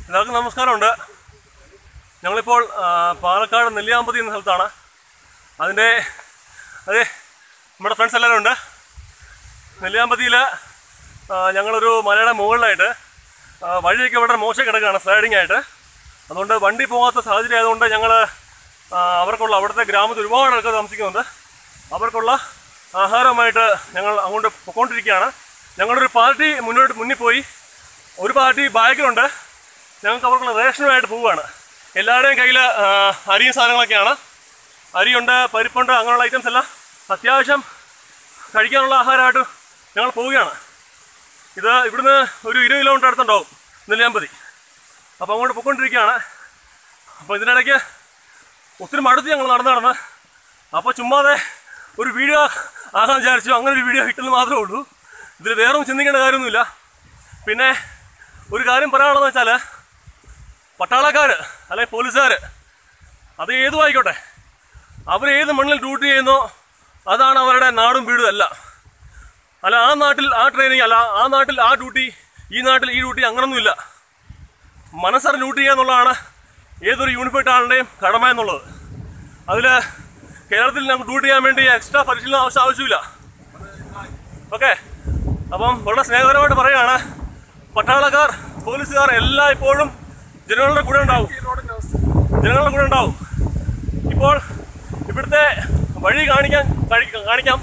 എല്ലാവർക്കും നമസ്കാരമുണ്ട് ഞങ്ങളിപ്പോൾ ആ, പാലക്കാട് നെല്ലിയാമ്പതി എന്ന സ്ഥലത്താണ് അതിൻ്റെ അതെ നമ്മുടെ ഫ്രണ്ട്സ് എല്ലാവരും ഉണ്ട് നെല്ലിയാമ്പതിയിൽ ഞങ്ങളൊരു മലയുടെ മുകളിലായിട്ട് ആ, വഴിയൊക്കെ വളരെ മോശം കിടക്കുകയാണ് സ്ലൈഡിംഗ് ആയിട്ട് അതുകൊണ്ട് വണ്ടി പോകാത്ത സാഹചര്യം ആയതുകൊണ്ട് ഞങ്ങൾ അവർക്കുള്ള അവിടുത്തെ ഗ്രാമത്തിൽ ഒരുപാട് ആൾക്കാർ താമസിക്കുന്നുണ്ട് അവർക്കുള്ള ആഹാരമായിട്ട് ഞങ്ങൾ അങ്ങോട്ട് പൊക്കോണ്ടിരിക്കുകയാണ് ഞങ്ങളുടെ ഒരു പാർട്ടി മുന്നോട്ട് മുന്നിൽ പോയി ഒരു പാർട്ടി ബാക്കിലുണ്ട് ഞങ്ങൾക്ക് അവർക്കുള്ള റേഷനുമായിട്ട് പോവുകയാണ് എല്ലാവരുടെയും കയ്യിൽ അരിയും സാധനങ്ങളൊക്കെയാണ് അരിയുണ്ട് പരിപ്പുണ്ട് അങ്ങനെയുള്ള ഐറ്റംസ് എല്ലാം അത്യാവശ്യം കഴിക്കാനുള്ള ആഹാരമായിട്ട് ഞങ്ങൾ പോവുകയാണ് ഇത് ഇവിടുന്ന് ഒരു ഇരുപത് കിലോമീറ്റർ അടുത്തുണ്ടാവും നെല്ലിയാമ്പതി അപ്പോൾ അങ്ങോട്ട് പോയിക്കൊണ്ടിരിക്കുകയാണ് അപ്പോൾ ഇതിനിടയ്ക്ക് ഒത്തിരി മടുത്ത് ഞങ്ങൾ നടന്ന് നടന്ന് അപ്പോൾ ചുമ്മാതെ ഒരു വീഡിയോ ആകാൻ വിചാരിച്ചു അങ്ങനെ ഒരു വീഡിയോ കിട്ടുന്നത് മാത്രമേ ഉള്ളൂ ഇതിൽ വേറെ ഒന്നും ചിന്തിക്കേണ്ട കാര്യമൊന്നുമില്ല പിന്നെ ഒരു കാര്യം പറയാനുള്ളതെന്ന് വെച്ചാൽ പട്ടാളക്കാർ അല്ലെങ്കിൽ പോലീസുകാർ അത് ഏതും ആയിക്കോട്ടെ അവർ ഏത് മണ്ണിൽ ഡ്യൂട്ടി ചെയ്യുന്നോ അതാണ് അവരുടെ നാടും വീടും എല്ലാം അല്ല ആ നാട്ടിൽ ആ ട്രെയിനിങ് അല്ല ആ നാട്ടിൽ ആ ഡ്യൂട്ടി ഈ നാട്ടിൽ ഈ ഡ്യൂട്ടി അങ്ങനൊന്നുമില്ല മനസ്സറിഞ്ഞ് ഡ്യൂട്ടി ചെയ്യുക എന്നുള്ളതാണ് ഏതൊരു യൂണിഫൈഡ് ആളുടെയും കടമ എന്നുള്ളത് അതിൽ കേരളത്തിൽ നമുക്ക് ഡ്യൂട്ടി ചെയ്യാൻ വേണ്ടി എക്സ്ട്രാ പരിശീലനം ആവശ്യം ആവശ്യമില്ല ഓക്കെ അപ്പം വളരെ സ്നേഹപരമായിട്ട് പറയുകയാണ് പട്ടാളക്കാർ പോലീസുകാർ എല്ലാം ഇപ്പോഴും ജനങ്ങളുടെ കൂടെ ഉണ്ടാവും ജനങ്ങളുടെ കൂടെ ഉണ്ടാവും ഇപ്പോൾ ഇവിടുത്തെ വഴി കാണിക്കാൻ കഴി- കാണിക്കാം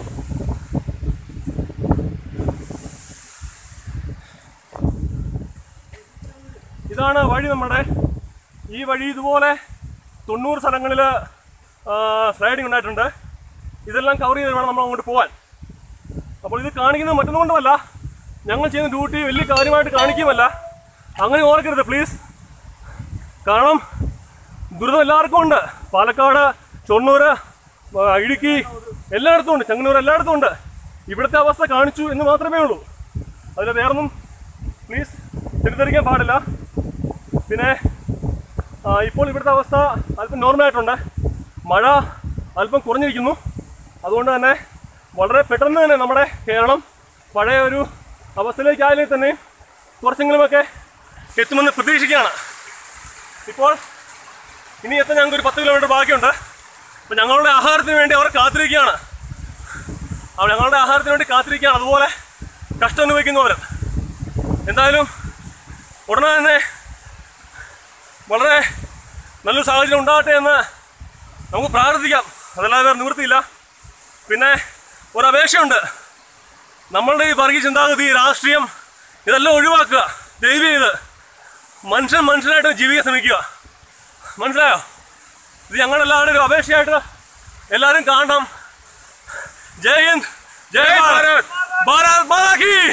ഇതാണ് വഴി നമ്മുടെ ഈ വഴി ഇതുപോലെ തൊണ്ണൂറ് സ്ഥലങ്ങളിൽ സ്ലൈഡിങ് ഉണ്ടായിട്ടുണ്ട് ഇതെല്ലാം കവർ ചെയ്ത് വേണം നമ്മൾ അങ്ങോട്ട് പോകാൻ അപ്പോൾ ഇത് കാണിക്കുന്നത് മറ്റൊന്നുകൊണ്ടുമല്ല ഞങ്ങൾ ചെയ്യുന്ന ഡ്യൂട്ടി വലിയ കാര്യമായിട്ട് കാണിക്കുമല്ല അങ്ങനെ ഓർക്കരുത് പ്ലീസ് കാരണം ദുരിതം എല്ലാവർക്കും ഉണ്ട് പാലക്കാട് ഷൊർണൂർ ആ, ഇടുക്കി എല്ലായിടത്തും ഉണ്ട് ചെങ്ങന്നൂർ എല്ലായിടത്തും ഉണ്ട് ഇവിടുത്തെ അവസ്ഥ കാണിച്ചു എന്ന് മാത്രമേ ഉള്ളൂ അതിൽ വേറൊന്നും പ്ലീസ് തെറ്റിദ്ധരിക്കാൻ പാടില്ല പിന്നെ ആ, ഇപ്പോൾ ഇവിടുത്തെ അവസ്ഥ അല്പം നോർമലായിട്ടുണ്ട് മഴ അല്പം കുറഞ്ഞിരിക്കുന്നു അതുകൊണ്ട് തന്നെ വളരെ പെട്ടെന്ന് തന്നെ നമ്മുടെ കേരളം പഴയ ഒരു അവസ്ഥയിലേക്കായാലും തന്നെ കുറച്ചെങ്കിലുമൊക്കെ എത്തുമെന്ന് പ്രതീക്ഷിക്കുകയാണ് ഇപ്പോൾ ഇനി എത്താൻ ഞങ്ങൾക്ക് ഒരു പത്ത് കിലോമീറ്റർ ബാക്കിയുണ്ട് അപ്പം ഞങ്ങളുടെ ആഹാരത്തിന് വേണ്ടി അവർ കാത്തിരിക്കുകയാണ് അവർ ഞങ്ങളുടെ ആഹാരത്തിന് വേണ്ടി കാത്തിരിക്കുകയാണ് അതുപോലെ കഷ്ടം അനുഭവിക്കുന്നവർ എന്തായാലും ഉടനെ തന്നെ വളരെ നല്ലൊരു സാഹചര്യം ഉണ്ടാകട്ടെ എന്ന് നമുക്ക് പ്രാർത്ഥിക്കാം അതല്ലാതെ വേറെ നിവൃത്തിയില്ല പിന്നെ ഒരു അപേക്ഷയുണ്ട് നമ്മളുടെ ഈ വർഗീയ ചിന്താഗതി രാഷ്ട്രീയം ഇതെല്ലാം ഒഴിവാക്കുക ദയവ് ചെയ്ത് മനുഷ്യൻ മനുഷ്യനായിട്ട് ജീവിക്കാൻ ശ്രമിക്കുക മനസ്സിലായോ ഇത് ഞങ്ങളെല്ലാവരുടെ ഒരു അപേക്ഷയായിട്ട് എല്ലാവരും കാണണം ജയ് ഹിന്ദ് ജയ് ഭാരത് ഭാരത് മാതാ കി